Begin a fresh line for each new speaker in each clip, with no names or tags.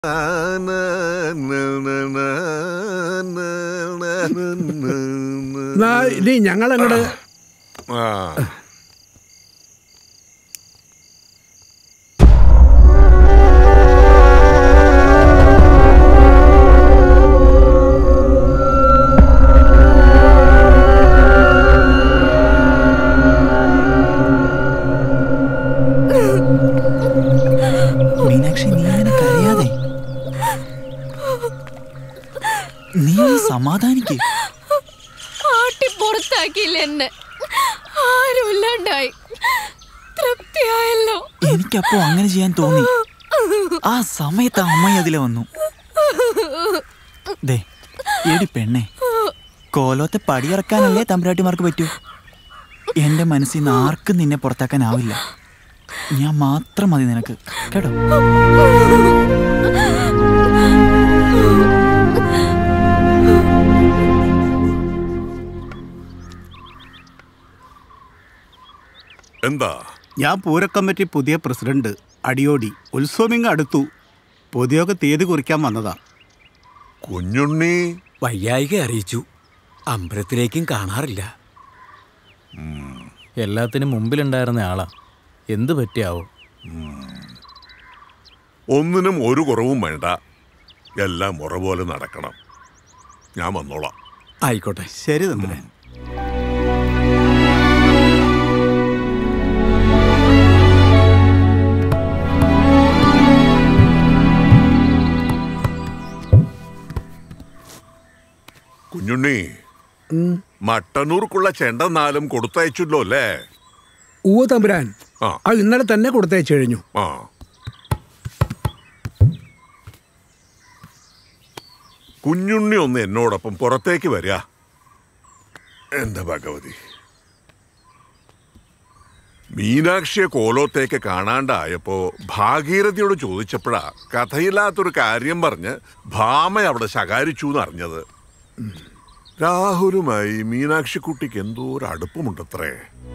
എന്നാ ഇനി ഞങ്ങളങ്ങോട്ട്
ആ
മീനാക്ഷി നീ ഇങ്ങനെ കരയാതെ നീ ഒന്ന് സമാധാനിക്ക്
ആട്ടി പുറത്താക്കിയില്ല എന്നെ ആരുമില്ലാണ്ടായി തൃപ്തിയായല്ലോ
എനിക്കപ്പോ അങ്ങനെ ചെയ്യാൻ തോന്നി ആ സമയത്ത് അമ്മ അതിലെ വന്നു ദേ എടി പെണ്ണെ കോലോത്തെ പടിയിറക്കാനല്ലേ തമ്പുരാട്ടിമാർക്ക് പറ്റൂ എന്റെ മനസ്സിൽ നിന്ന് ആർക്കും നിന്നെ പുറത്താക്കാനാവില്ല ഞാൻ മാത്രം മതി നിനക്ക് കേട്ടോ
എന്താ
ഞാൻ പൂരക്കമ്മിറ്റി പുതിയ പ്രസിഡന്റ് അടിയോടി ഉത്സവമിങ് അടുത്തു പൊതുയോഗ തീയതി കുറിക്കാൻ വന്നതാ
കുഞ്ഞുണ്ണി
വയ്യായിക അറിയിച്ചു അമ്പലത്തിലേക്കും കാണാറില്ല
എല്ലാത്തിനും മുമ്പിലുണ്ടായിരുന്ന ആളാ എന്ത് പറ്റിയാവോ
ഒന്നിനും ഒരു കുറവും വേണ്ട എല്ലാം മുറ പോലെ നടക്കണം ഞാൻ വന്നോളാം
ആയിക്കോട്ടെ
ശരി തമ്പുരാൻ
കുഞ്ഞുണ്ണി മട്ടന്നൂർക്കുള്ള ചെണ്ടെന്നാലും കൊടുത്തയച്ചല്ലോ അല്ലേ
ഊവ തമ്പുരാൻ
ആ
അത് ഇന്നലെ തന്നെ കൊടുത്തയച്ചു കഴിഞ്ഞു
ആ കുഞ്ഞുണ്ണി ഒന്ന് എന്നോടൊപ്പം പുറത്തേക്ക് വരിക എന്റെ ഭഗവതി മീനാക്ഷിയെ കോലോത്തേക്ക് കാണാണ്ടായപ്പോ ഭാഗീരഥിയോട് ചോദിച്ചപ്പോഴാ കഥയില്ലാത്തൊരു കാര്യം പറഞ്ഞ് ഭാമ അവിടെ ശകാരിച്ചു എന്നറിഞ്ഞത് രാഹുലുമായി മീനാക്ഷിക്കുട്ടിക്ക് എന്തോ ഒരു അടുപ്പമുണ്ടത്രേ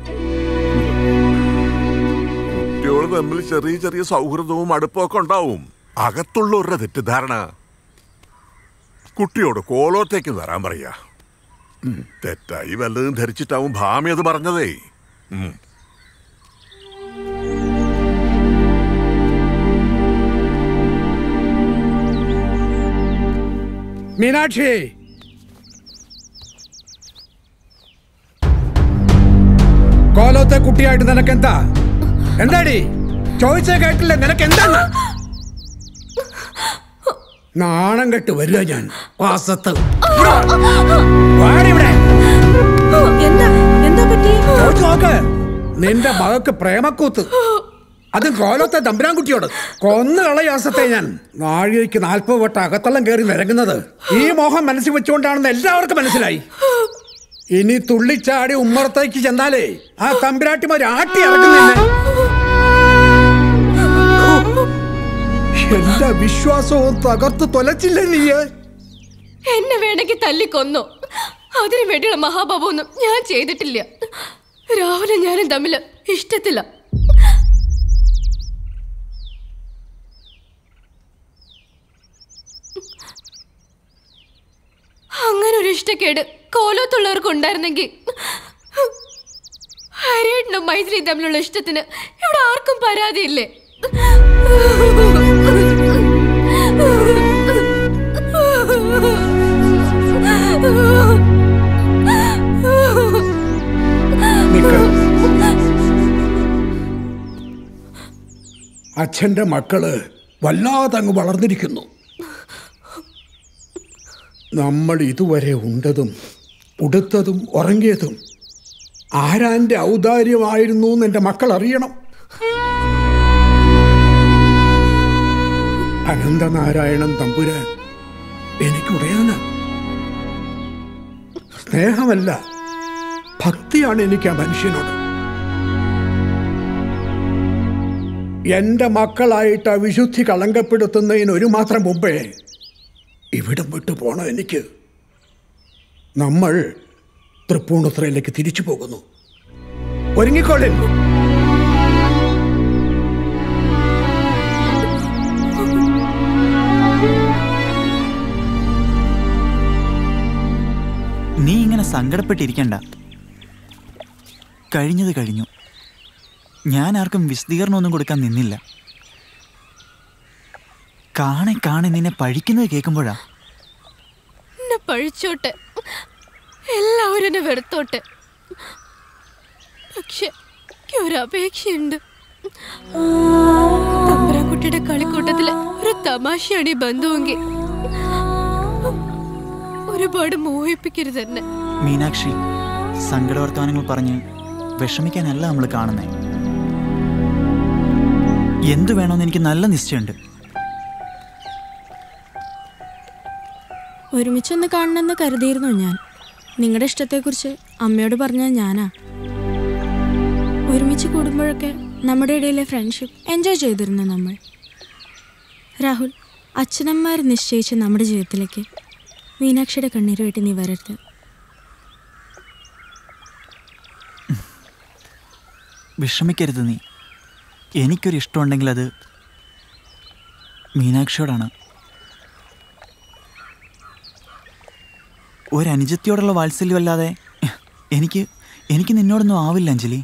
കുട്ടിയോട് തമ്മിൽ ചെറിയ ചെറിയ സൗഹൃദവും അടുപ്പമൊക്കെ ഉണ്ടാവും അകത്തുള്ളവരുടെ തെറ്റിദ്ധാരണ കുട്ടിയോട് കോലോത്തേക്ക് വരാൻ പറയാ തെറ്റായി വല്ലതും ധരിച്ചിട്ടാവും ഭാമി അത് പറഞ്ഞതേ ഉം.
മീനാക്ഷി കോലോത്തെ കുട്ടിയായിട്ട് നിനക്ക് എന്താ എന്താടി ചോദിച്ച കേട്ടില്ല നിനക്ക് എന്താണ് നാണം കെട്ട് വരിക ഞാൻ വാസത്ത് വാടി ഇവിടെ
എന്താ എന്താ പറ്റി
ചോദിച്ചു നോക്ക് നിന്റെ മകക്ക് പ്രേമക്കൂത്ത് അത് കോലത്തെ തമ്പുരാൻകുട്ടിയോട് കൊന്നു കളയാസത്തെ ഞാൻ നാഴികയ്ക്ക് നാൽപ്പത് വട്ടം അകത്തളം കയറി നിരങ്ങുന്നത് ഈ മോഹം മനസ്സിൽ വെച്ചുകൊണ്ടാണെന്ന് എല്ലാവർക്കും മനസ്സിലായി ഇനി തുള്ളിച്ചാടി ഉമ്മറത്തേക്ക് ചെന്നാലേ ആ തമ്പുരാട്ടിമാർ ആട്ടി ഇറക്കുന്നില്ല എന്റെ വിശ്വാസവും തകർത്ത് തൊലച്ചില്ലേ നീ
എന്നെ വേണമെങ്കിൽ തല്ലിക്കൊന്നു അതിനു വേണ്ടിയുള്ള മഹാഭാവമൊന്നും ഞാൻ ചെയ്തിട്ടില്ല രാഹുലും ഞാനും തമ്മിൽ ഇഷ്ടത്തില്ല അങ്ങനെ ഒരു ഇഷ്ടക്കേട് കോലത്തുള്ളവർക്ക് ഉണ്ടായിരുന്നെങ്കിൽ ഹരേട്ടനും മൈത്രി തമ്മിലുള്ള ഇഷ്ടത്തിന് ഇവിടെ ആർക്കും പരാതിയില്ലേ
നിക്ക്. അച്ഛന്റെ മക്കള് വല്ലാതെ അങ്ങ് വളർന്നിരിക്കുന്നു നമ്മൾ ഇതുവരെ ഉണ്ടതും ഉടുത്തതും ഉറങ്ങിയതും ആരാന്റെ ഔദാര്യമായിരുന്നു എന്ന് എൻ്റെ മക്കൾ അറിയണം അനന്തനാരായണൻ തമ്പുരാൻ എനിക്കുടയാന സ്നേഹമല്ല ഭക്തിയാണ് എനിക്ക് ആ മനുഷ്യനോട് എന്റെ മക്കളായിട്ട് ആ വിശുദ്ധി കളങ്കപ്പെടുത്തുന്നതിന് ഒരു മാത്രം മുമ്പേ ഇവിടം വിട്ടു പോണം എനിക്ക് നമ്മൾ തൃപ്പൂണിത്തുറയിലേക്ക് തിരിച്ചു പോകുന്നു ഒരുങ്ങിക്കോളെ
സങ്കടപ്പെട്ടിരിക്കണ്ട കഴിഞ്ഞത് കഴിഞ്ഞു ഞാൻ ആർക്കും വിശദീകരണമൊന്നും കൊടുക്കാൻ നിന്നില്ല കാണെ കാണെ നിന്നെ പഴിക്കുന്നത് കേൾക്കുമ്പോഴാ
എന്നെ പഴിച്ചോട്ടെ എല്ലാവരും എന്നെ വെറുത്തോട്ടെ പക്ഷെ എനിക്ക് ഒരു അപേക്ഷയുണ്ട് തമ്പരാക്കുട്ടിയുടെ കളിക്കൂട്ടത്തില് ഒരു തമാശയാണ് ഈ ബന്ധുവെങ്കിൽ ഒരുപാട് മോഹിപ്പിക്കരുത് എന്നെ
മീനാക്ഷി സങ്കടവർത്തമാനങ്ങൾ പറഞ്ഞ് വിഷമിക്കാനല്ല നമ്മൾ കാണുന്നേ എന്തു വേണമെന്ന് എനിക്ക് നല്ല നിശ്ചയമുണ്ട്
ഒരുമിച്ചൊന്ന് കാണണമെന്ന് കരുതിയിരുന്നു ഞാൻ നിങ്ങളുടെ ഇഷ്ടത്തെക്കുറിച്ച് അമ്മയോട് പറഞ്ഞത് ഞാനാ ഒരുമിച്ച് കൂടുമ്പോഴൊക്കെ നമ്മുടെ ഇടയിലെ ഫ്രണ്ട്ഷിപ്പ് എൻജോയ് ചെയ്തിരുന്നു നമ്മൾ രാഹുൽ അച്ഛനമ്മമാർ നിശ്ചയിച്ച നമ്മുടെ ജീവിതത്തിലേക്ക് മീനാക്ഷിയുടെ കണ്ണീര് വെട്ടി നീ വരരുത്
വിഷമിക്കരുത് നീ എനിക്കൊരു ഇഷ്ടമുണ്ടെങ്കിൽ അത് മീനാക്ഷിയോടാണ് ഒരനുജത്തിയോടുള്ള വാത്സല്യമല്ലാതെ എനിക്ക് എനിക്ക് നിന്നോടൊന്നും ആവില്ല അഞ്ജലി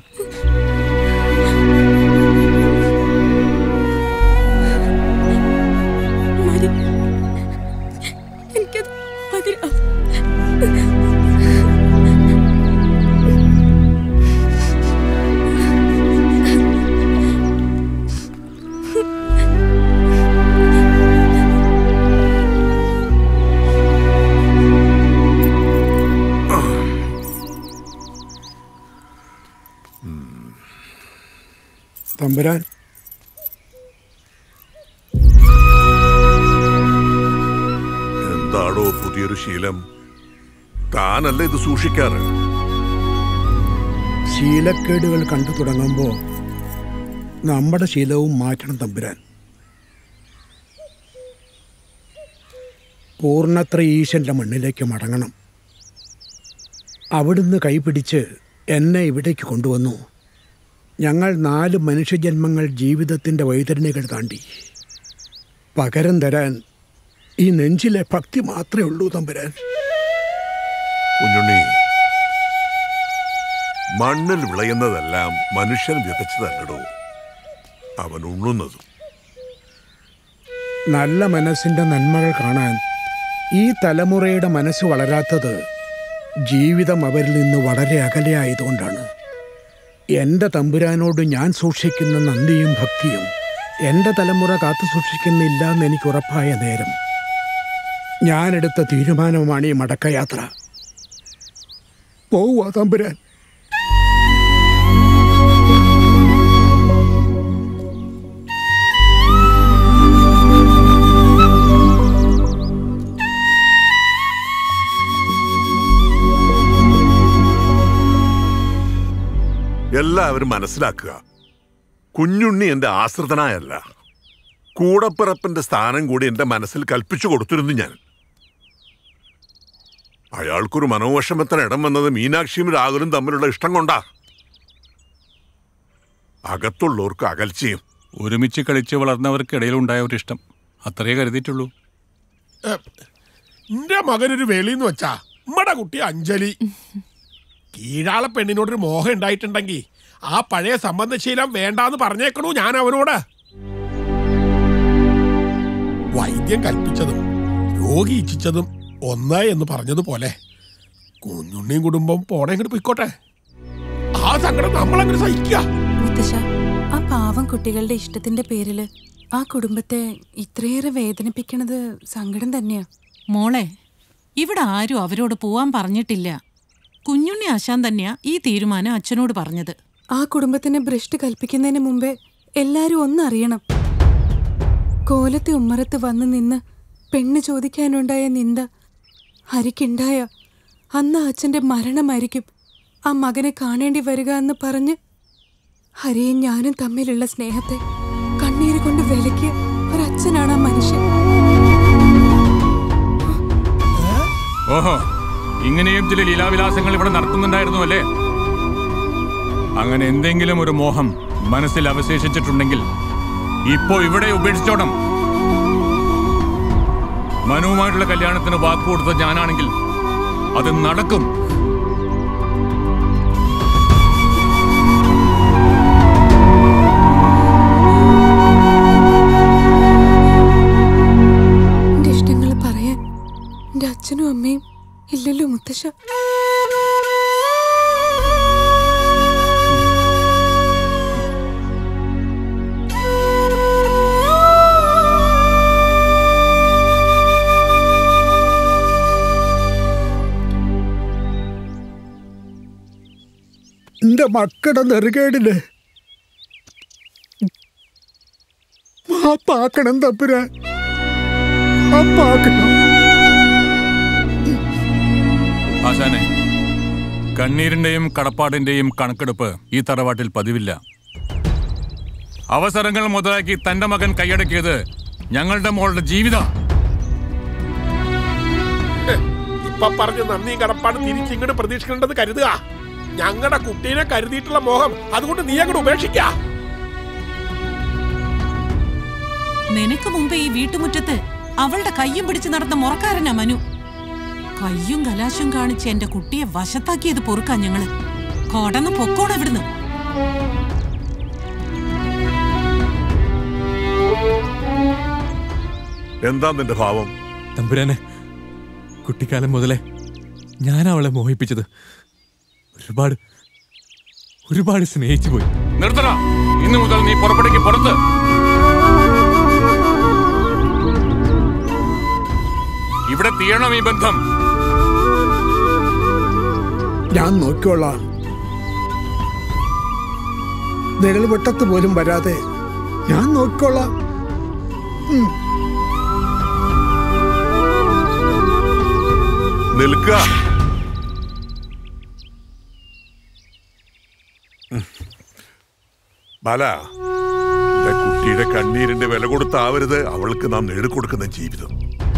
മതി എനിക്കത് മതി
തമ്പുരാൻ
എന്താടോ പുതിയൊരു ശീലം താനല്ല ഇത് സൂക്ഷിക്കാറ്
ശീലക്കേടുകൾ കണ്ടു തുടങ്ങുമ്പോൾ നമ്മുടെ ശീലവും മാറ്റണം തമ്പുരാൻ പൂർണ്ണത്ര ഈശന്റെ മണ്ണിലേക്ക് മടങ്ങണം അവിടുന്ന് കൈപിടിച്ച് എന്നെ ഇവിടേക്ക് കൊണ്ടുവന്നു ഞങ്ങൾ നാല് മനുഷ്യജന്മങ്ങൾ ജീവിതത്തിൻ്റെ വൈതരണികൾ താണ്ടി പകരം തരാൻ ഈ നെഞ്ചിലെ ഭക്തി മാത്രമേ ഉള്ളൂ തമ്പുരാൻ
കുഞ്ഞുണ്ണി മണ്ണിൽ വിളയുന്നതെല്ലാം മനുഷ്യൻ വിതച്ചതല്ലടോ അവൻ ഉണ്ണുന്നതും
നല്ല മനസ്സിൻ്റെ നന്മകൾ കാണാൻ ഈ തലമുറയുടെ മനസ്സ് വളരാത്തത് ജീവിതം അവരിൽ നിന്ന് വളരെ അകലെയായതുകൊണ്ടാണ് എൻ്റെ തമ്പുരാനോട് ഞാൻ സൂക്ഷിക്കുന്ന നന്ദിയും ഭക്തിയും എൻ്റെ തലമുറ കാത്തു സൂക്ഷിക്കുന്നില്ല എന്ന് എനിക്ക് ഉറപ്പായ നേരം ഞാനെടുത്ത തീരുമാനമാണ് ഈ മടക്കയാത്ര പോവുക തമ്പുരാൻ
എല്ലാവരും മനസ്സിലാക്കുക കുഞ്ഞുണ്ണി എന്റെ ആശ്രിതനായല്ല കൂടപ്പിറപ്പിന്റെ സ്ഥാനം കൂടി എന്റെ മനസ്സിൽ കൽപ്പിച്ചു കൊടുത്തിരുന്നു ഞാൻ അയാൾക്കൊരു മനോവിഷമത്തിന് ഇടം വന്നത് മീനാക്ഷിയും രാഹുലും തമ്മിലുള്ള ഇഷ്ടം കൊണ്ടാ അകത്തുള്ളവർക്ക് അകൽച്ചയും
ഒരുമിച്ച് കളിച്ച് വളർന്നവർക്കിടയിലുണ്ടായ ഒരു ഇഷ്ടം അത്രയേ കരുതിയിട്ടുള്ളൂ
എന്റെ മകനൊരു വെളിന്ന് വെച്ചാ നമ്മടെ കുട്ടി അഞ്ജലി കീഴാള പെണ്ണിനോടൊരു മോഹം ഉണ്ടായിട്ടുണ്ടെങ്കിൽ ആ പഴയ സംബന്ധശീലം വേണ്ടാന്ന് പറഞ്ഞേക്കണു ഞാൻ അവനോട് വൈദ്യം കൽപ്പിച്ചതും രോഗി ഇച്ഛിച്ചതും ഒന്ന് എന്ന് പറഞ്ഞതുപോലെ കുഞ്ഞുണ്ണിയും കുടുംബം പോണെ ഇങ്ങോട്ട് പൊയ്ക്കോട്ടെ ആ സങ്കടം നമ്മളങ്ങനെ സഹിക്കുക
മുത്തശ്ശ ആ പാവം കുട്ടികളുടെ ഇഷ്ടത്തിന്റെ പേരില് ആ കുടുംബത്തെ ഇത്രയേറെ വേദനിപ്പിക്കണത് സങ്കടം തന്നെയാ
മോളെ ഇവിടെ ആരും അവരോട് പോവാൻ പറഞ്ഞിട്ടില്ല കുഞ്ഞുണ്ണി ആശാൻ തന്നെയാ ഈ തീരുമാനം അച്ഛനോട് പറഞ്ഞത്
ആ കുടുംബത്തിന് ഭ്രഷ്ട് കൽപ്പിക്കുന്നതിന് മുമ്പേ എല്ലാരും ഒന്നറിയണം കോലത്തെ ഉമ്മറത്ത് വന്ന് നിന്ന് പെണ്ണ് ചോദിക്കാനുണ്ടായ നിന്ദ ഹരിക്കുണ്ടായ അന്ന് അച്ഛന്റെ മരണമായിരിക്കും ആ മകനെ കാണേണ്ടി വരിക എന്ന് പറഞ്ഞ് ഹരിയും ഞാനും തമ്മിലുള്ള സ്നേഹത്തെ കണ്ണീര് കൊണ്ട് വിലക്കിയ ഒരച്ഛനാണ് ആ മനുഷ്യൻ
ഓഹോ ഇങ്ങനെയും ചില ലീലാവിലാസങ്ങൾ ഇവിടെ നടത്തുന്നുണ്ടായിരുന്നു അല്ലേ അങ്ങനെ എന്തെങ്കിലും ഒരു മോഹം മനസ്സിൽ അവശേഷിച്ചിട്ടുണ്ടെങ്കിൽ ഇപ്പോ ഇവിടെ ഉപേക്ഷിച്ചോണം മനുവുമായിട്ടുള്ള കല്യാണത്തിന് വാക്ക് കൊടുത്ത ഞാനാണെങ്കിൽ അത് നടക്കും
അമ്മയും ഇല്ലല്ലോ മുത്തശ്ശ
എന്റെ മക്കളുടെ നെറുകേടില് മാപ്പാക്കണം തപ്പുരാൻ മാപ്പാക്കണം
ആശാനെ കണ്ണീരിന്റെയും കടപ്പാടിന്റെയും കണക്കെടുപ്പ് ഈ തറവാട്ടിൽ പതിവില്ല അവസരങ്ങൾ മുതലാക്കി തന്റെ മകൻ കൈയടക്കിയത് ഞങ്ങളുടെ മോളുടെ ജീവിതം
ഇപ്പൊ പറഞ്ഞ നന്ദിയും കടപ്പാട് തിരിച്ചിങ്ങോട്ട് പ്രതീക്ഷിക്കേണ്ടത് കരുതുക ഞങ്ങളുടെ കുട്ടീനെ കരുതിയിട്ടുള്ള മോഹം അതുകൊണ്ട് നീ അങ്ങോട്ട് ഉപേക്ഷിക്ക
നിനക്ക് മുമ്പേ ഈ വീട്ടുമുറ്റത്ത് അവളുടെ കയ്യും പിടിച്ച് നടന്ന മുറക്കാരനാ മനു കയ്യും കലാശും കാണിച്ച് എന്റെ കുട്ടിയെ വശത്താക്കിയത് പൊറുക്കാ ഞങ്ങള് കടന്ന് പൊക്കോടെ ഇവിടുന്ന്
എന്താ നിന്റെ ഭാവം
തമ്പുരാനെ കുട്ടിക്കാലം മുതലേ ഞാൻ അവളെ മോഹിപ്പിച്ചത് ഒരുപാട് ഒരുപാട് സ്നേഹിച്ചു പോയി
നിർത്തണ ഇന്നു മുതൽ നീ പുറപ്പെടുക്കി പുറത്ത് ഇവിടെ തീരണം ഈ ബന്ധം
ഞാൻ നോക്കിക്കൊള്ളാം നിഴൽ വെട്ടത്ത് പോലും വരാതെ ഞാൻ നോക്കിക്കൊള്ളാം ഉം.
നിൽക്കുക ബാല എന്റെ കുട്ടിയുടെ കണ്ണീരിന്റെ വില കൊടുത്താവരുത് അവൾക്ക് നാം നേടിക്കൊടുക്കുന്ന ജീവിതം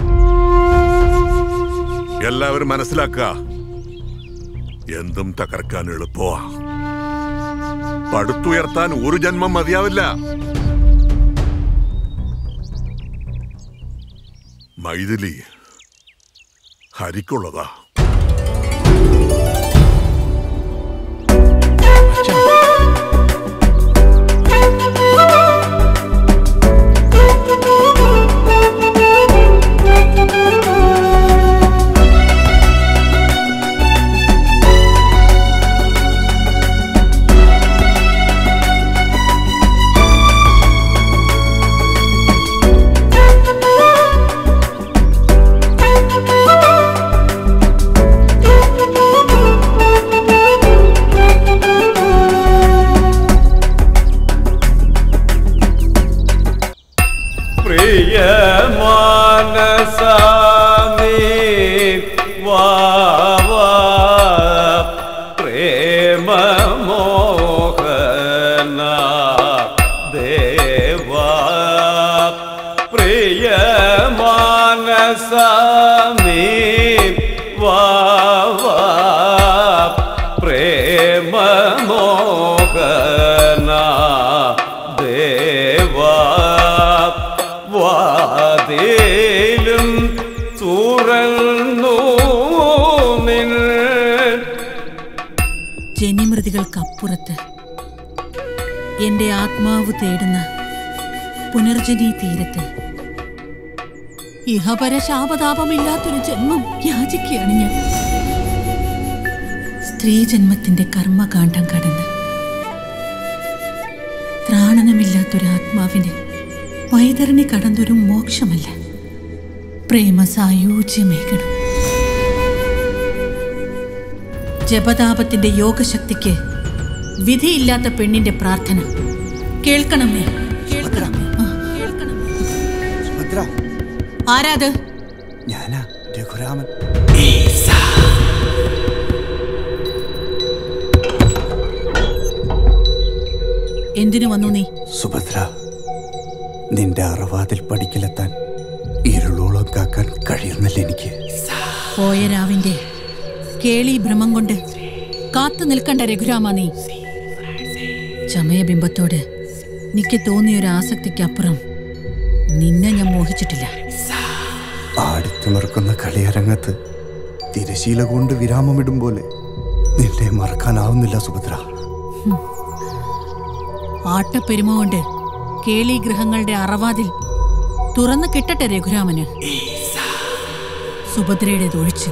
എല്ലാവരും മനസ്സിലാക്കുക എന്തും തകർക്കാൻ എളുപ്പമാ പടുത്തുയർത്താൻ ഒരു ജന്മം മതിയാവില്ല മൈഥിലി ഹരിക്കുള്ളതാ
പ്രിയ മാനസാമി വാവാ പ്രേമ മോഹന ദേവാ പ്രിയ മാനസാമി വാവാ പ്രേമ മോഹന ദേവാ വാതിലും തുറന്നു നിൻ
ജനിമൃതികൾക്കപ്പുറത്ത് എന്റെ ആത്മാവ് തേടുന്ന പുനർജനി തീരത്ത് ഇഹപര ശാപതാപമില്ലാത്തൊരു ജന്മം യാചിക്കുകയാണ് ഞാൻ സ്ത്രീ ജന്മത്തിന്റെ കർമ്മകാന്ഡം കടന്ന് ത്രാണനമില്ലാത്തൊരു ആത്മാവിന് വൈതരണി കടന്നൊരു മോക്ഷമല്ല പ്രേമ സായൂജ്യമേകണം ജപതാപത്തിന്റെ യോഗശക്തിക്ക് വിധിയില്ലാത്ത പെണ്ണിന്റെ പ്രാർത്ഥന കേൾക്കണമേ ആ, ആരാത്
ഞാനാ രഘുരാമൻ
എന്തിനു വന്നു നീ
സുഭദ്ര നിന്റെ അറവാതിൽ പടിക്കലെത്താൻ ഇരുളോളം കാക്കാൻ കഴിയുന്നില്ല എനിക്ക്
പോയ രാവിന്റെ കേളി ഭ്രമം കൊണ്ട് കാത്തു നിൽക്കണ്ട രഘുരാമ നീ ചമയബിംബത്തോട് നിക്ക് തോന്നിയൊരു ആസക്തിക്കപ്പുറം നിന്നെ ഞാൻ മോഹിച്ചിട്ടില്ല
ആടിത്തിമിർക്കുന്ന കളിയരങ്ങത്ത് തിരശീല കൊണ്ട് വിരാമമിടും പോലെ നിന്നെ മറക്കാനാവുന്നില്ല സുഭദ്ര
ആട്ടപ്പെരുമ കൊണ്ട് കേളി ഗൃഹങ്ങളുടെ അറവാതിൽ തുറന്നു കിട്ടട്ടെ രഘുരാമന് സുഭദ്രയുടേത് ഒഴിച്ച്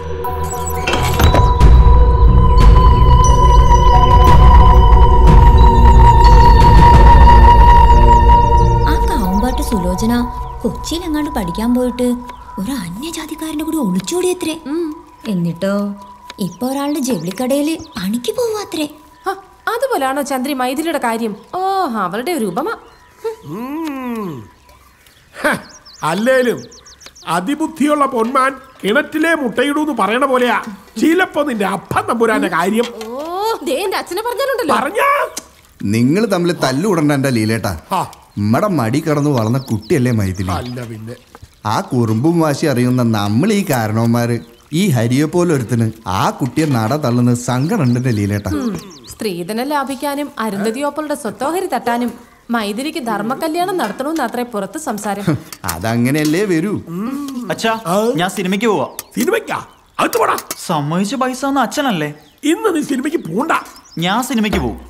ആ കാവുമ്പാട്ട് സുലോചന കൊച്ചിയിൽ എങ്ങാണ്ട് പഠിക്കാൻ പോയിട്ട് ഒരു അന്യജാതിക്കാരന്റെ കൂടെ ഒളിച്ചോടിയത്രേ എന്നിട്ടോ ഇപ്പൊ ഒരാളുടെ ജൗളിക്കടയില് പണിക്ക് പോവാത്രേ
അതുപോലാണോ ചന്ദ്രി മൈഥിലിയുടെ കാര്യം ഓ അവളുടെ ഒരു ഉപമ
ഉം. ഹ, അല്ലേലും അതിബുദ്ധിയുള്ള പൊന്മാൻ കിണറ്റിലെ മുട്ടയിടൂന്ന് പറയണ പോലെയാ ചിലപ്പോ നിന്റെ അപ്പൻ തമ്പുരാന്റെ കാര്യം
ഓ ദേ എന്റെ അച്ഛനെ പറഞ്ഞാലുണ്ടല്ലോ
പറഞ്ഞാ
നിങ്ങൾ തമ്മിൽ തല്ലുകൂടണ്ട എന്റെ ലീലേട്ടാ നമ്മടെ മടി കടന്നു വളർന്ന കുട്ടിയല്ലേ മൈഥിലി
അല്ല പിന്നെ
ആ കുറുമ്പും വാശി അറിയുന്ന നമ്മൾ ഈ കാരണവന്മാര് ഈ ഹരിയെ പോലെ ഒരുത്തിന് ആ കുട്ടിയെ നട തള്ളുന്നത് സങ്കടമുണ്ട് എന്റെ ലീലേട്ടാ
ഉം. സ്ത്രീധനം ലാഭിക്കാനും അരുന്ധതിയോപ്പളുടെ സ്വത്തോഹരി തട്ടാനും മൈഥിലിക്ക് ധർമ്മകല്യാണം നടത്തണമെന്ന് അത്രേ പുറത്ത് സംസാരം
അതങ്ങനെയല്ലേ വരൂ
അച്ഛാ ഞാൻ സിനിമയ്ക്ക് പോവാ
സിനിമയ്ക്കാ അത് പോടാ
സമ്മതിച്ച പൈസ ഒന്നും അച്ഛനല്ലേ
ഇന്ന് നീ സിനിമയ്ക്ക് പോണ്ട
ഞാൻ സിനിമയ്ക്ക് പോവും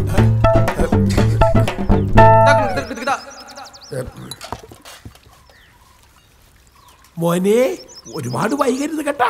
മോനെ ഒരുപാട് വൈകരുത് കേട്ടാ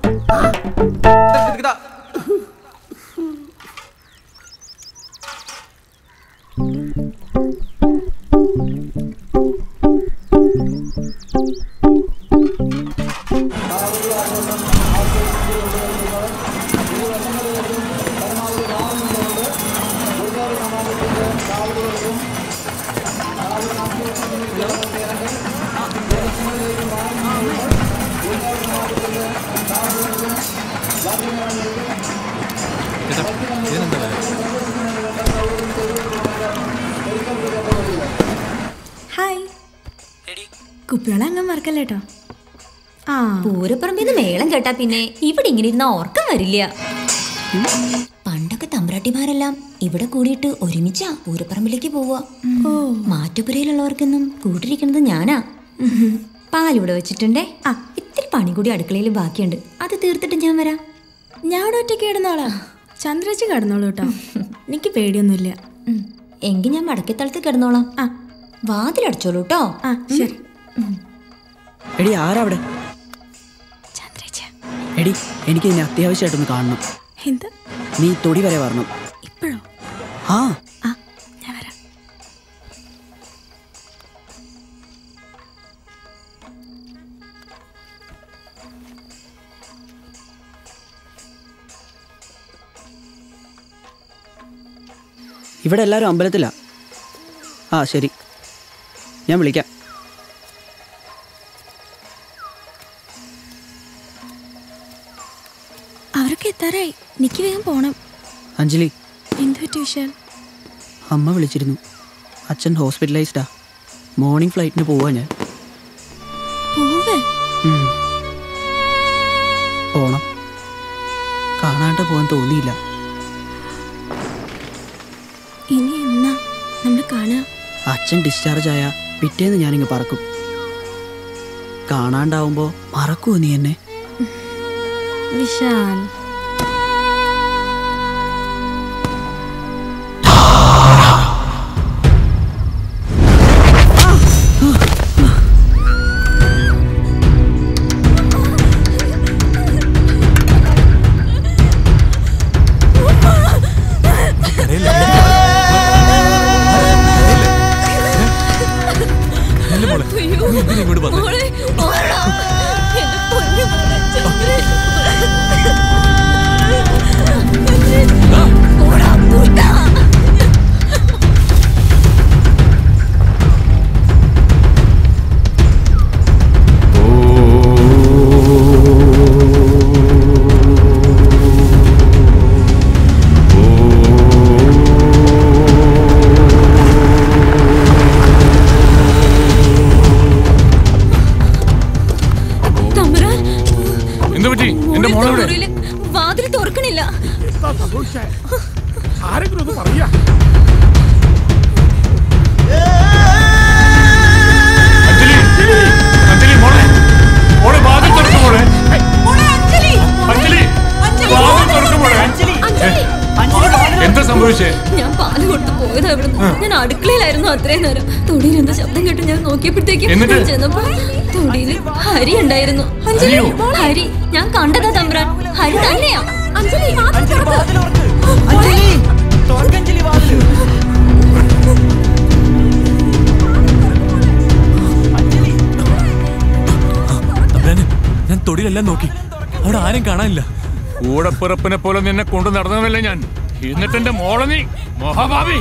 ഹായ് കുപ്പികളെ അങ്ങ് മറക്കല്ലേ കേട്ടോ ആ
പൂരപ്പറമ്പിന്ന് മേളം കേട്ടാ പിന്നെ ഇവിടെ ഇങ്ങനെ ഇരുന്ന ഓർക്കം വരില്ല പണ്ടൊക്കെ തമ്പ്രാട്ടിമാരെല്ലാം ഇവിടെ കൂടിയിട്ട് ഒരുമിച്ചാ പൂരപ്പറമ്പിലേക്ക് പോവുക മാറ്റുപുരയിലുള്ളവർക്കൊന്നും കൂട്ടിരിക്കുന്നത് ഞാനാ പാലിവിടെ വെച്ചിട്ടുണ്ടേ ആ ഇത്തിരി പണി കൂടി അടുക്കളയിൽ ബാക്കിയുണ്ട് അത് തീർത്തിട്ട് ഞാൻ വരാം
ഞാൻ ഇവിടെ ഒറ്റയ്ക്ക് കിടന്നോളാം ചന്ദ്രച്ച് കിടന്നോളൂ കേട്ടോ എനിക്ക് പേടിയൊന്നുമില്ല
എങ്കിൽ ഞാൻ മടക്കത്തളത്ത് കിടന്നോളാം ആ വാതിലടച്ചോളൂ കേട്ടോ
ആ ശരി
എടി ആരാ അവിടെ എടി എനിക്ക് നിന്നെ അത്യാവശ്യമായിട്ടൊന്ന് കാണണം
എന്താ
നീ തൊടി വരെ വരണം
ഇപ്പോഴോ
ആ
ഞാൻ വരാം
ഇവിടെ എല്ലാവരും അമ്പലത്തിലാ ആ ശരി ഞാൻ വിളിക്കാം
അവരൊക്കെ എത്താറായി എനിക്ക് വേഗം പോണം
അഞ്ജലി
എന്ത് പറ്റി വിശാൽ
അമ്മ വിളിച്ചിരുന്നു അച്ഛൻ ഹോസ്പിറ്റലൈസ്ഡാ മോർണിംഗ് ഫ്ലൈറ്റിന് പോവാ ഞാൻ
പോവേ
ഉം. പോണം കാണാണ്ട് പോകാൻ തോന്നിയില്ല
ഇനി എന്നാ നമ്മൾ കാണുക
അച്ഛൻ ഡിസ്ചാർജ് ആയ പിറ്റേന്ന് ഞാനിങ്ങ് പറക്കും കാണാണ്ടാവുമ്പോ മറക്കുമോ നീ എന്നെ
വിശാൽ
അല്ല മോളെ നീ എന്തിനാ ഇങ്ങോട്ട് വന്നേ
തമ്പുരാൻ
എന്ത് പറ്റി എന്റെ മോളെവിടെ
മുറിയില് വാതിൽ തുറക്കണില്ല
എന്താ സംഭവിച്ചേ ആരെങ്കിലും ഒന്ന് പറയാ
അഞ്ജലി മോളെ മോളെ വാതിൽ തുറക്ക് മോളെ അഞ്ജലി വാതിൽ തുറക്ക് മോളെ എന്താ സംഭവിച്ചേ
ഞാൻ പാല് കൊടുത്ത് പോയതാ ഇവിടുന്ന് ഞാൻ അടുക്കളയിലായിരുന്നു അത്രയും നേരം തൊടിയിൽ എന്താ ശബ്ദം കേട്ട് ഞാൻ നോക്കിയപ്പോഴത്തേക്കും
എന്നിട്ട്?
ചെന്നപ്പോ തൊടിയിൽ
ഹരി ഉണ്ടായിരുന്നു ഹരി ഞാൻ കണ്ടതാ തമ്പ്രാൻ ഹരി തന്നെയാ അഞ്ജലി
തമ്പുരാനെ ഞാൻ തൊടിയിലെല്ലാം നോക്കി അവിടെ ആരും കാണാനില്ല
കൂടപ്പിറപ്പിനെ പോലെ നിന്നെ കൊണ്ടു നടന്നതല്ലേ ഞാൻ എന്നിട്ട് എന്റെ മോളെ നീ മഹാഭാവി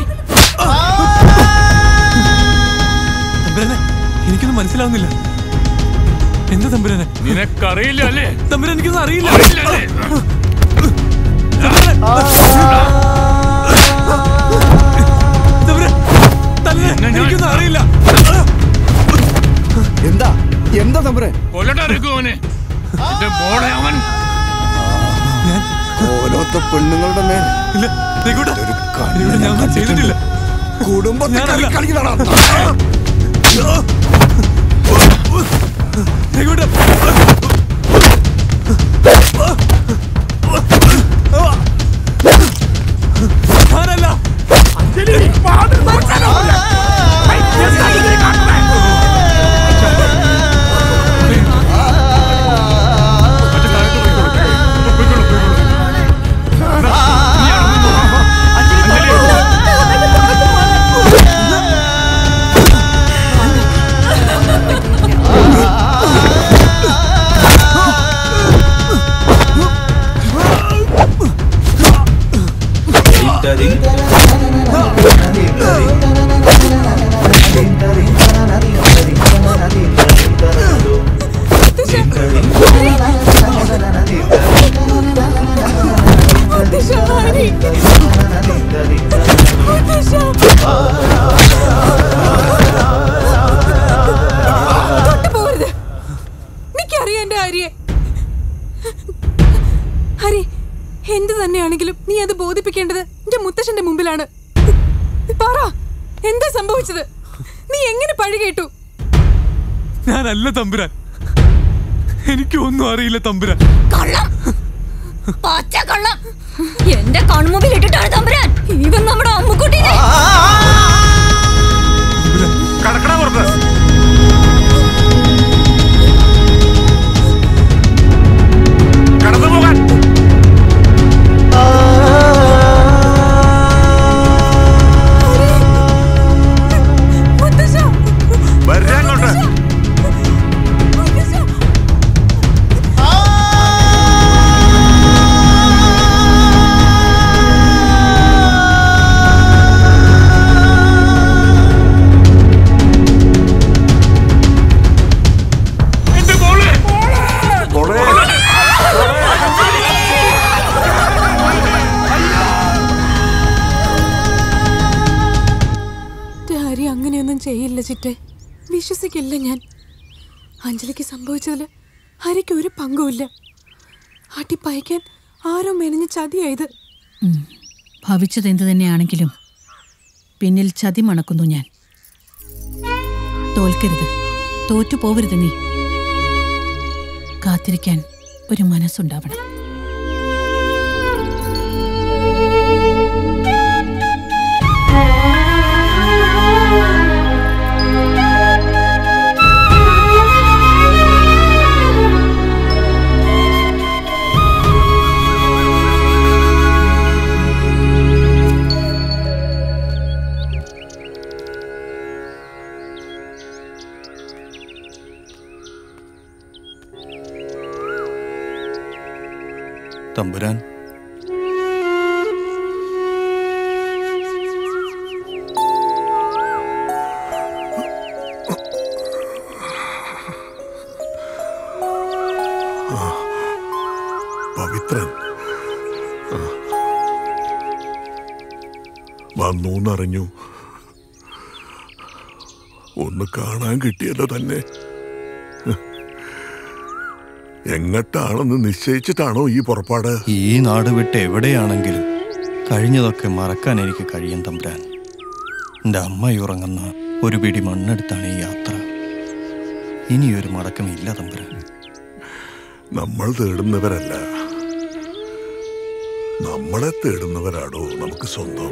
തമ്പുരാനെ എനിക്കൊന്നും മനസ്സിലാവുന്നില്ല എന്താ തമ്പുരാനെ
നിനക്കറിയില്ല അല്ലേ
തമ്പുരാൻ എനിക്കൊന്നും അറിയില്ല
അറിയില്ലല്ലേ?
തമ്പുരാൻ, തല്ലല്ലേ? എനിക്കൊന്നും അറിയില്ല
എന്താ എന്താ തമ്പുരെ
കൊല്ലട്ടെ രഘുവനെ എന്റെ മോളെ അവൻ
ഓരോത്ത പെണ്ണുങ്ങളുടെ മേൽ
ഇല്ല രഘുട്ടാ, രഘുട്ടാ, ഞാൻ ഒന്നും ചെയ്തിട്ടില്ല
കുടുംബത്തെ
ഞാനല്ല.
കളിക്കണടാ
രഘുട്ടാ. ഞാനല്ല
പോകരുത് എനിക്കറിയാം എന്റെ ഹരിയെ ഹരി എന്ത് തന്നെയാണെങ്കിലും നീ അത് ബോധിപ്പിക്കേണ്ടത് എന്റെ മുത്തശ്ശന്റെ മുമ്പിലാണ് പറ എന്താ സംഭവിച്ചത് നീ എങ്ങനെ പഴി കേട്ടു
ഞാനല്ല തമ്പുരാൻ എനിക്കൊന്നും അറിയില്ല തമ്പുരാൻ
കള്ളം പച്ച കള്ളം എന്റെ കൺമുമ്പിൽ ഇട്ടിട്ടാണ് തമ്പുരാൻ ഇവൻ നമ്മുടെ അമ്മുക്കുട്ടീനെ
കടക്കട പുറത്ത് കടന്നു പോകാൻ വരാൻ അങ്ങോട്ട് എന്റെ മോളെ
എന്റെ ഹരി അങ്ങനെയൊന്നും ചെയ്യില്ല ചിറ്റെ വിശ്വസിക്കില്ല ഞാൻ അഞ്ജലിക്ക് സംഭവിച്ചതിൽ ഹരിക്ക് ഒരു പങ്കുമില്ല അട്ടിപ്പയക്കാൻ ആരോ മെനഞ്ഞ ചതിയായത്
ഉം. ഭവിച്ചത് എന്തു തന്നെയാണെങ്കിലും പിന്നിൽ ചതി മണക്കുന്നു ഞാൻ തോൽക്കരുത് തോറ്റു പോവരുത് നീ കാത്തിരിക്കാൻ ഒരു മനസ്സുണ്ടാവണം
തമ്പുരാൻ
പവിത്രൻ ആ. വന്നു എന്നറിഞ്ഞു ഒന്ന് കാണാൻ കിട്ടിയല്ലോ തന്നെ എങ്ങട്ടാണെന്ന് നിശ്ചയിച്ചിട്ടാണോ ഈ പുറപ്പാട്
ഈ നാട് വിട്ട് എവിടെയാണെങ്കിലും കഴിഞ്ഞതൊക്കെ മറക്കാൻ എനിക്ക് കഴിയും തമ്പുരാൻ എൻ്റെ അമ്മ ഉറങ്ങുന്ന ഒരു പിടി മണ്ണെടുത്താണ് ഈ യാത്ര ഇനിയൊരു മടക്കമില്ല തമ്പുരാൻ
നമ്മൾ തേടുന്നവരല്ല നമ്മളെ തേടുന്നവരാടോ നമുക്ക് സ്വന്തം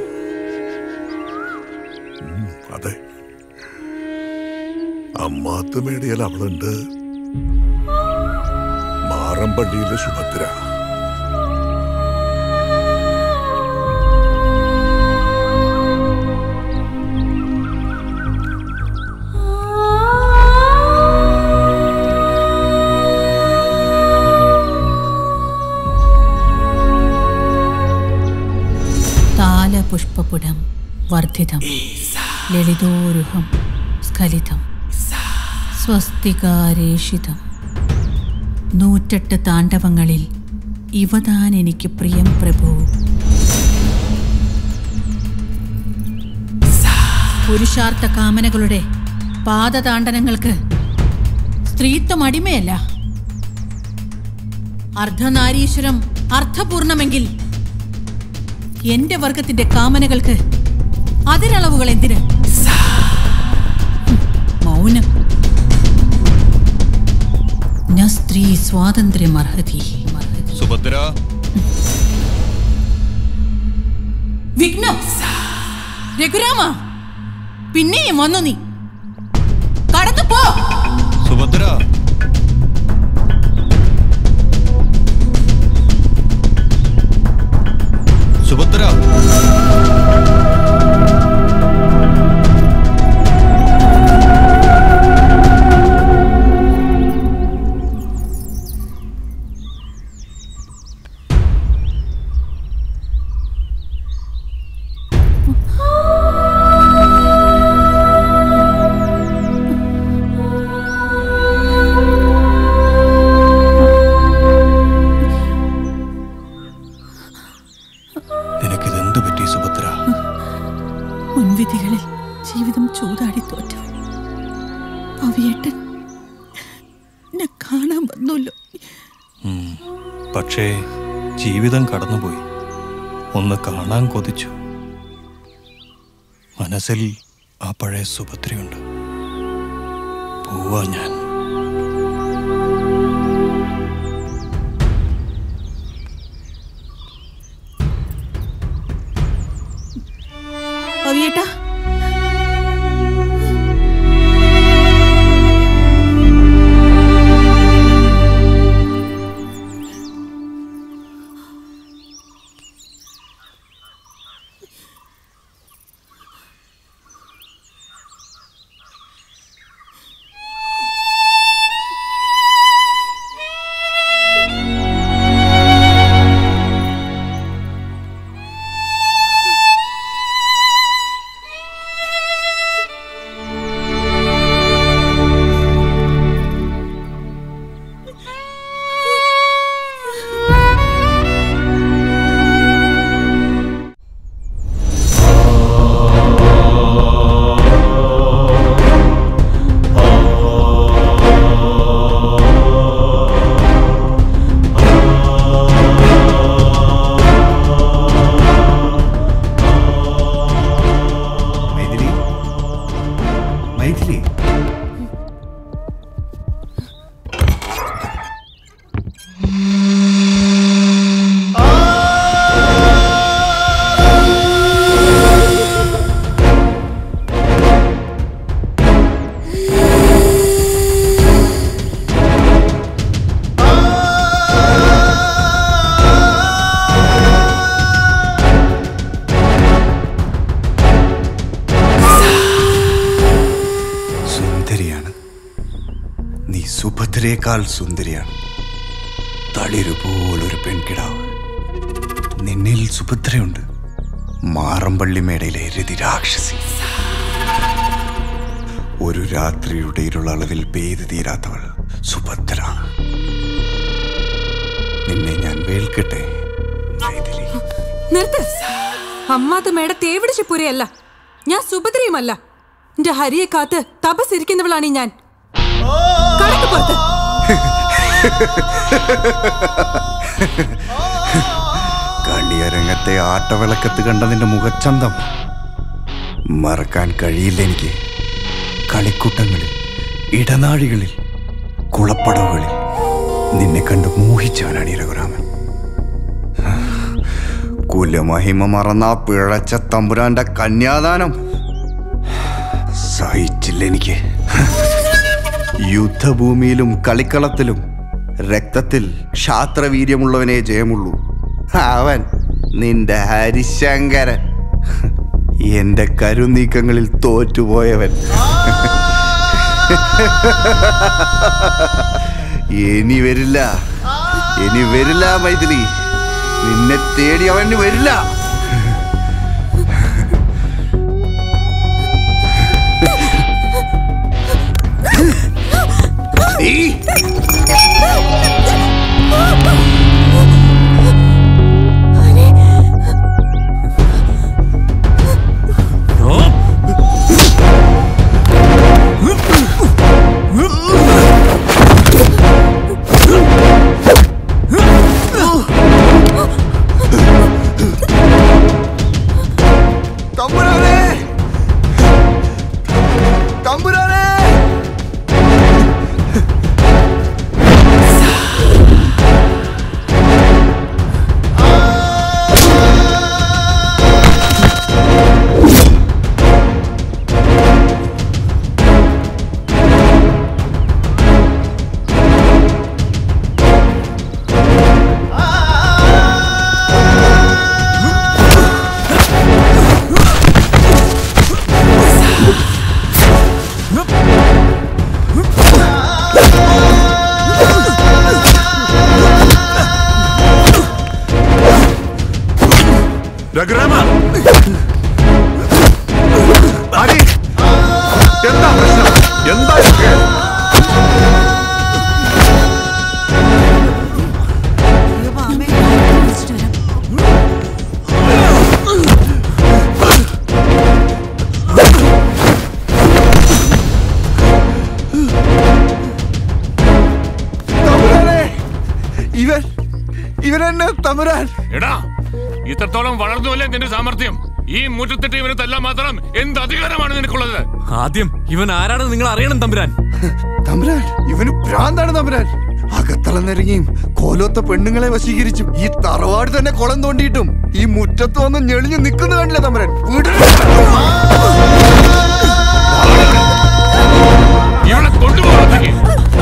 ഉം, അതെ അമ്മാത്ത് മേടിയാൽ അവളുണ്ട് മാറമ്പള്ളിയിലെ സുഭദ്ര
താലപുഷ്പപുടം വർദ്ധിതം ലളിതോരുഹം സ്ഖലിതം സ്വസ്തികാരേഷിതം നൂറ്റെട്ട് താണ്ഡവങ്ങളിൽ ഇവതാൻ എനിക്ക് പ്രിയം പ്രഭു പുരുഷാർത്ഥ കാമനകളുടെ പാദതാണ്ഡനങ്ങൾക്ക് സ്ത്രീത്വം അടിമയല്ല അർദ്ധനാരീശ്വരം അർത്ഥപൂർണമെങ്കിൽ എന്റെ വർഗത്തിന്റെ കാമനകൾക്ക് അതിരളവുകൾ എന്തിന് മൗനം ന സ്ത്രീ സ്വാതന്ത്ര്യം അർഹതി
സുഭദ്ര
വിഘ്നം രഘുരാമ പിന്നെയും വന്നു നീ കടന്നു പോ
സുഭദ്ര സുഭദ്ര നിനക്കിതെന്ത് പറ്റി സുഭദ്ര
മുൻവിധികളിൽ ജീവിതം ചൂതാടി തോറ്റവൻ പവിയേട്ടൻ എന്നെ കാണാൻ വന്നല്ലോ
ഉം. പക്ഷേ ജീവിതം കടന്നുപോയി ഒന്ന് കാണാൻ കൊതിച്ചു മനസ്സിൽ ആ പഴയ സുഭദ്രയുണ്ട് പോവാ ഞാൻ
പവിയേട്ടാ
മൈഥിലി മൈഥിലി സുന്ദരിയാണ് നീ സുഭദ്രയേക്കാൾ സുന്ദരിയാണ് തളിരുപോലൊരു പെൺകിടാവ് നിന്നിൽ സുഭദ്രയുണ്ട് മാറമ്പള്ളി മേടയിലെ രതിരാക്ഷസി ഒരു രാത്രിയുടെ ഇരുളളവിൽ പെയ്തു തീരാത്തവൾ സുഭദ്ര നിന്നെ ഞാൻ വേൽക്കട്ടെ
നിർത്ത് അമ്മാത്ത മേട തേവിടിച്ച പുരയല്ല ഞാൻ സുഭദ്രയുമല്ല എന്റെ ഹരിയെ കാത്ത് തപസ്സിരിക്കുന്നവളാണ് ഈ ഞാൻ കടക്ക് പുറത്ത്
കളിയരങ്ങത്തെ ആട്ടവിളക്കത്ത് കണ്ട നിന്റെ മുഖച്ചന്തം മറക്കാൻ കഴിയില്ല എനിക്ക് കളിക്കൂട്ടങ്ങളിൽ ഇടനാഴികളിൽ കുളപ്പടവുകളിൽ നിന്നെ കണ്ട് മോഹിച്ചവനാണ് ഈ രഘുരാമൻ കുലമഹിമ മറന്ന ആ പിഴച്ച തമ്പുരാന്റെ കന്യാദാനം സഹിച്ചില്ല എനിക്ക് യുദ്ധഭൂമിയിലും കളിക്കളത്തിലും രക്തത്തിൽ ക്ഷാത്രവീര്യമുള്ളവനെ ജയമുള്ളൂ അവൻ നിന്റെ ഹരിശങ്കരൻ എന്റെ കരുനീക്കങ്ങളിൽ തോറ്റുപോയവൻ ഇനി വരില്ല ഇനി വരില്ല മൈഥിലി നിന്നെ തേടി അവൻ വരില്ല നീ തമ്പുരാനെ തമ്പുരാനെ
രഘുരാമ ഹരി എന്താ പ്രശ്നം എന്താ ഇതൊക്കെ
തമ്പുരാനെ ഇവൻ ഇവൻ എന്നെ തമ്പുരാൻ
എടാ ഇത്രത്തോളം വളർന്നുവല്ലേ നിന്റെ സാമർഥ്യം ഈ മുറ്റത്തിട്ട് ഇവനെ തല്ലാൻ മാത്രം എന്ത് അധികാരമാണ് നിനക്കുള്ളത്
ആദ്യം ഇവൻ ആരാണെന്ന് നിങ്ങൾ അറിയണം തമ്പുരാൻ
തമ്പുരാൻ ഇവന് ഭ്രാന്താണ് തമ്പുരാൻ അകത്തളന്നിറങ്ങിയും കോലോത്ത പെണ്ണുങ്ങളെ വശീകരിച്ചും ഈ തറവാട് തന്നെ കുളം തോണ്ടിയിട്ടും ഈ മുറ്റത്ത് വന്ന് ഞെളിഞ്ഞു നിൽക്കുന്ന കണ്ടില്ല തമ്പുരാൻ വീട്ടിൽ
ഇവളെ കൊണ്ടുപോകാത്തേക്ക്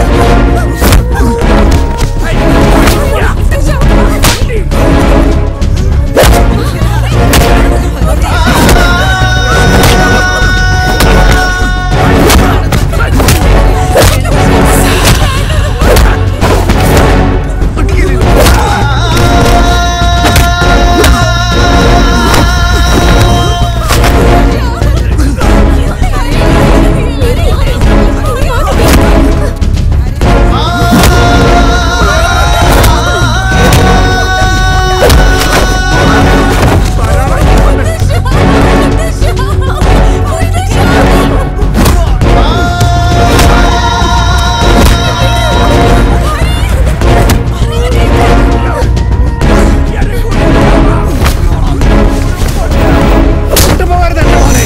കൊണ്ടുപോകരുത് എന്റെ മോനെ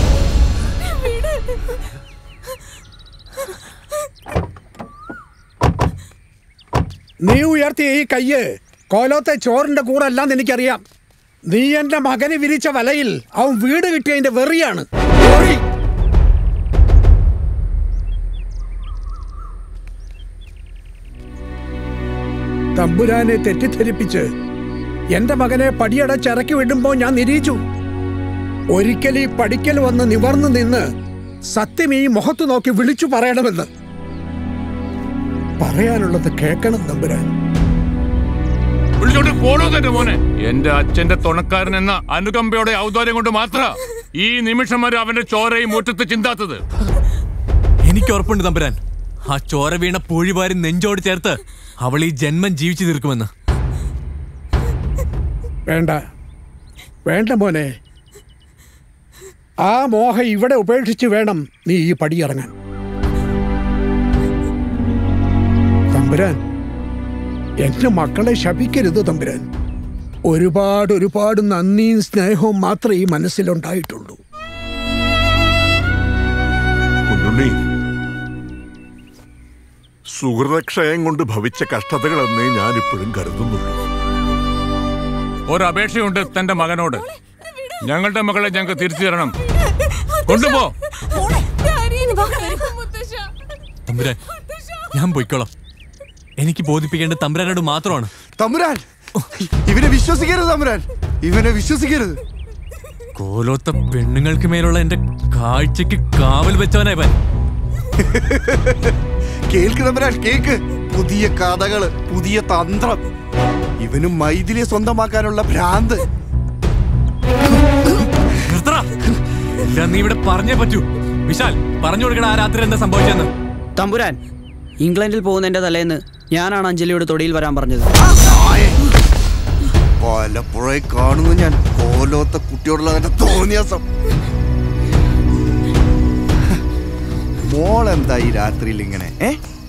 നീ ഉയർത്തിയ ഈ കയ്യ് കോലോത്തെ ചോറിന്റെ കൂടല്ലാന്ന് എനിക്കറിയാം നീ എന്റെ മകന് വിരിച്ച വലയിൽ അവൻ വീട് കിട്ടിയതിന്റെ വെറിയാണ് ഓടി. തമ്പുരാനെ തെറ്റിദ്ധരിപ്പിച്ച് എന്റെ മകനെ പടിയടച്ചിറക്കി വിടുമ്പോ ഞാൻ നിരീച്ചു ഒരിക്കൽ ഈ പഠിക്കൽ വന്ന് നിവർന്നു നിന്ന് സത്യം ഈ മുഖത്ത് നോക്കി വിളിച്ചു പറയണമെന്ന് പറയാനുള്ളത് കേൾക്കണം തമ്പുരാൻ
വിളിച്ചോണ്ട് പോടോ തന്റെ മോനെ എന്റെ അച്ഛന്റെ തുണക്കാരൻ എന്ന അനുകമ്പയുടെ ഔദാര്യം കൊണ്ട് മാത്ര ഈ നിമിഷം വരെ അവന്റെ ചോരയും മുറ്റത്ത് ചിന്താത്തത്
എനിക്ക് ഉറപ്പുണ്ട് തമ്പുരാൻ ആ ചോര വീണ പൂഴിവാരി നെഞ്ചോട് ചേർത്ത് അവൾ ഈ ജന്മം ജീവിച്ചു തീർക്കുമെന്ന്
വേണ്ട വേണ്ട മോനെ ആ മോഹം ഇവിടെ ഉപേക്ഷിച്ച് വേണം നീ ഈ പടിയിറങ്ങാൻ തമ്പുരാൻ എന്റെ മക്കളെ ശപിക്കരുത് തമ്പുരാൻ ഒരുപാട് ഒരുപാട് നന്ദിയും സ്നേഹവും മാത്രമേ ഈ മനസ്സിലുണ്ടായിട്ടുള്ളൂ
കുഞ്ഞുണ്ണി സുഹൃതക്ഷയം കൊണ്ട് ഭവിച്ച കഷ്ടതകളെന്നേ ഞാൻ ഇപ്പോഴും കരുതുന്നുള്ളൂ
ഒരപേക്ഷയുണ്ട് തന്റെ മകനോട് ഞങ്ങളുടെ മകളെ ഞങ്ങൾക്ക് തിരിച്ചു തരണം കൊണ്ടുപോ
തമ്പുരാൻ ഞാൻ പോയിക്കോളാം എനിക്ക് ബോധിപ്പിക്കേണ്ടത് തമ്പുരാനോട് മാത്രമാണ്
തമ്പുരാൻ ഇവനെ വിശ്വസിക്കരുത് തമ്പുരാൻ ഇവനെ വിശ്വസിക്കരുത്
കോലോത്ത പെണ്ണുങ്ങൾക്ക് മേലുള്ള എന്റെ കാഴ്ചക്ക് കാവൽ വെച്ചവനാ ഇവൻ
കേൾക്ക് തമ്പുരാൻ കേക്ക് പുതിയ കഥകള് പുതിയ തന്ത്രം ഇവനും മൈഥിലിയെ സ്വന്തമാക്കാനുള്ള ഭ്രാന്ത്
നിർത്തടാ. എല്ലാം നീ ഇവിടെ പറഞ്ഞേ പറ്റൂ വിശാൽ പറഞ്ഞു കൊടുക്കണ ആ രാത്രി എന്താ സംഭവിച്ചെന്ന്
തമ്പുരാൻ ഇംഗ്ലണ്ടിൽ പോകുന്നതിന്റെ തലേന്ന് ഞാനാണ് അഞ്ജലിയോട് തൊടിയിൽ വരാൻ പറഞ്ഞത്
പലപ്പോഴായി കാണുന്നു ഞാൻ കോലോത്ത കുട്ടിയോടുള്ള അവന്റെ തോന്നിയാസം മോൾ എന്താ ഈ രാത്രിയിൽ ഇങ്ങനെ ഏ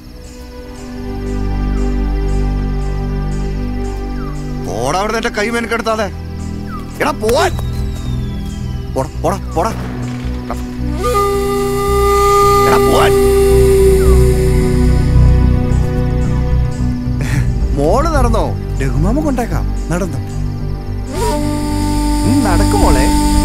പോടാ അവിടെ എന്റെ കൈ മെനക്കെടുത്താതെ എടാ പോവാൻ പോടാ പോടാ പോടാ എടാ പോവാൻ മോള് നടന്നോ രഘുമാമ കൊണ്ടേക്കാം നടന്നു ഉം, നടക്ക് മോളെ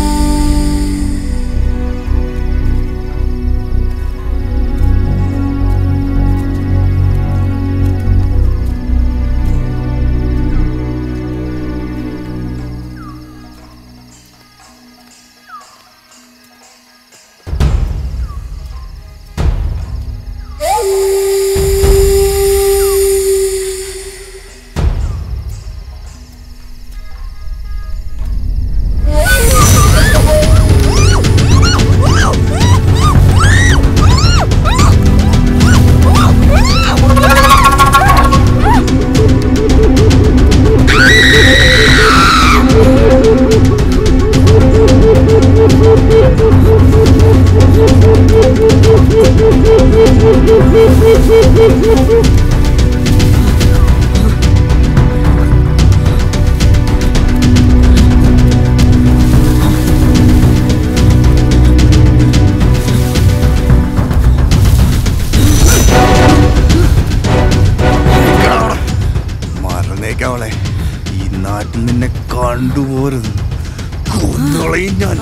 മറന്നേക്കവളെ ഈ നാട്ടിൽ നിന്നെ കണ്ടുപോരുത് കൊന്നുകളയും ഞാൻ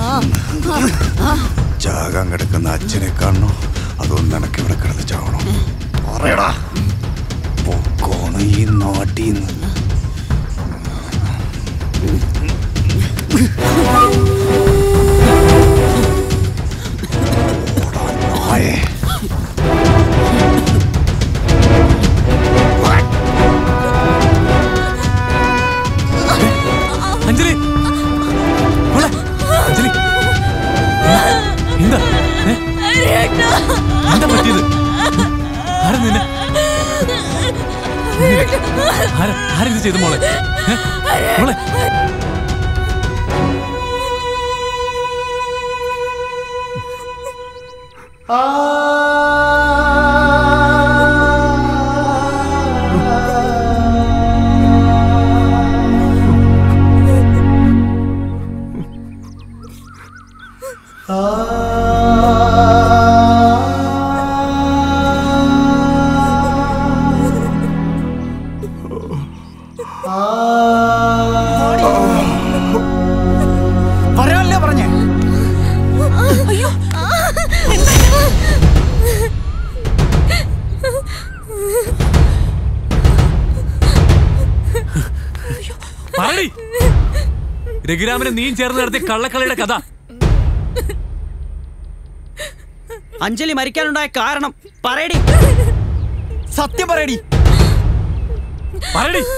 ചാകാൻ കിടക്കുന്ന അച്ഛനെ കാണണോ അതോ നിനക്ക് ഇവിടെ കിടന്ന് ചാവണോ പറയടാ പൊക്കോണ് ഈ നാട്ടിൽ നിന്ന് ഓടാ നായേ
അഞ്ജലി മോളെ, അഞ്ജലി എന്താ ഏ? എന്താ പറ്റിയത് ആരാ നിന്നെ ആരാ ആരാ ഇത് ചെയ്തു മോളെ ഏ? മോളെ
പറയാനല്ലേ പറഞ്ഞേ
അയ്യോ
പറയടി രഘുരാമനെ നീയും ചേർന്ന് നടത്തിയ കള്ളക്കളിയുടെ കഥ
അഞ്ജലി മരിക്കാനുണ്ടായ കാരണം പറയടി സത്യം പറയടി
പറയടി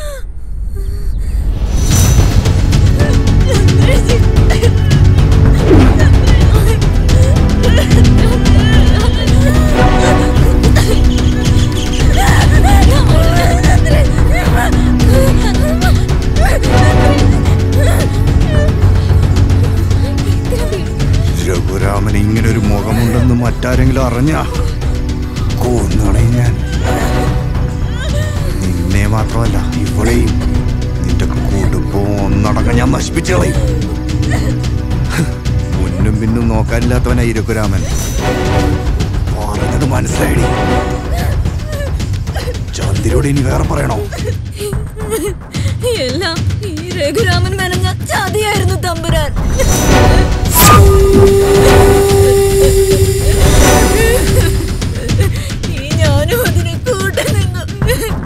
രഘുരാമന് ഇങ്ങനെ ഒരു മുഖമുണ്ടെന്ന് മറ്റാരെങ്കിലും അറിഞ്ഞ കൊന്നണേ ഞാൻ നിന്നെ മാത്രമല്ല ഇവളെയും നിന്റെ കുടുംബവും ഒന്നടങ്കം ഞാൻ നശിപ്പിച്ചു കളയും മുന്നും പിന്നും നോക്കാനില്ലാത്തവനായി രഘുരാമൻ പറഞ്ഞത് മനസ്സിലായി ചന്ദ്രയോട് ഇനി വേറെ പറയണോ
എല്ലാം ഈ രഘുരാമൻ മെനഞ്ഞ ചതിയായിരുന്നു തമ്പുരാൻ ഈ ഞാനും അതിന് കൂട്ടു നിന്നു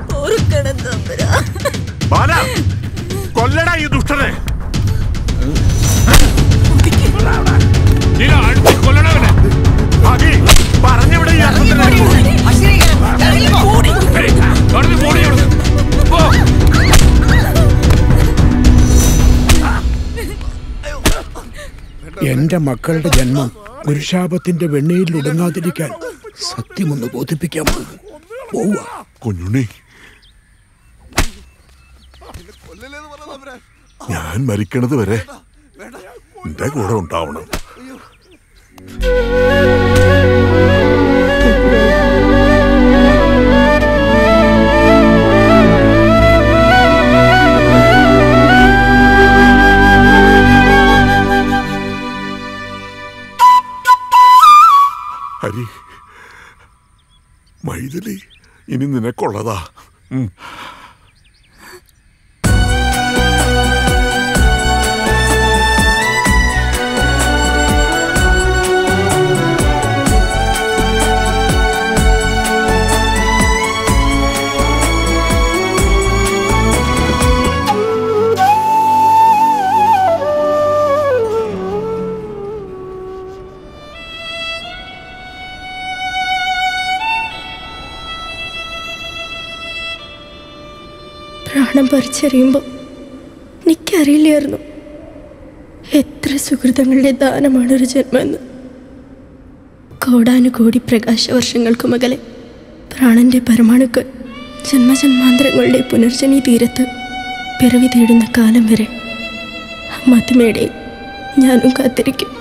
എന്റെ മക്കളുടെ ജന്മം ഒരു ശാപത്തിന്റെ വെണ്ണയിൽ ഒടുങ്ങാതിരിക്കാൻ സത്യമൊന്ന് ബോധിപ്പിക്കാൻ പോവുക
കുഞ്ഞുണ്ണി ഞാൻ മരിക്കണത് വരെ എന്റെ കൂടെ ഉണ്ടാവണം ഹരി മൈഥിലി ഇനി നിനക്കുള്ളതാ ഉം.
പ്രാണം പറിച്ചെറിയുമ്പോൾ എനിക്കറിയില്ലായിരുന്നു എത്ര സുഹൃതങ്ങളുടെ ദാനമാണ് ഒരു ജന്മമെന്ന് കോടാനുകോടി പ്രകാശവർഷങ്ങൾക്കു മകലെ പ്രാണന്റെ പരമാണുക്കൾ ജന്മജന്മാന്തരങ്ങളുടെ പുനർജനി തീരത്ത് പിറവി തേടുന്ന കാലം വരെ മധുമേടെ ഞാനും കാത്തിരിക്കും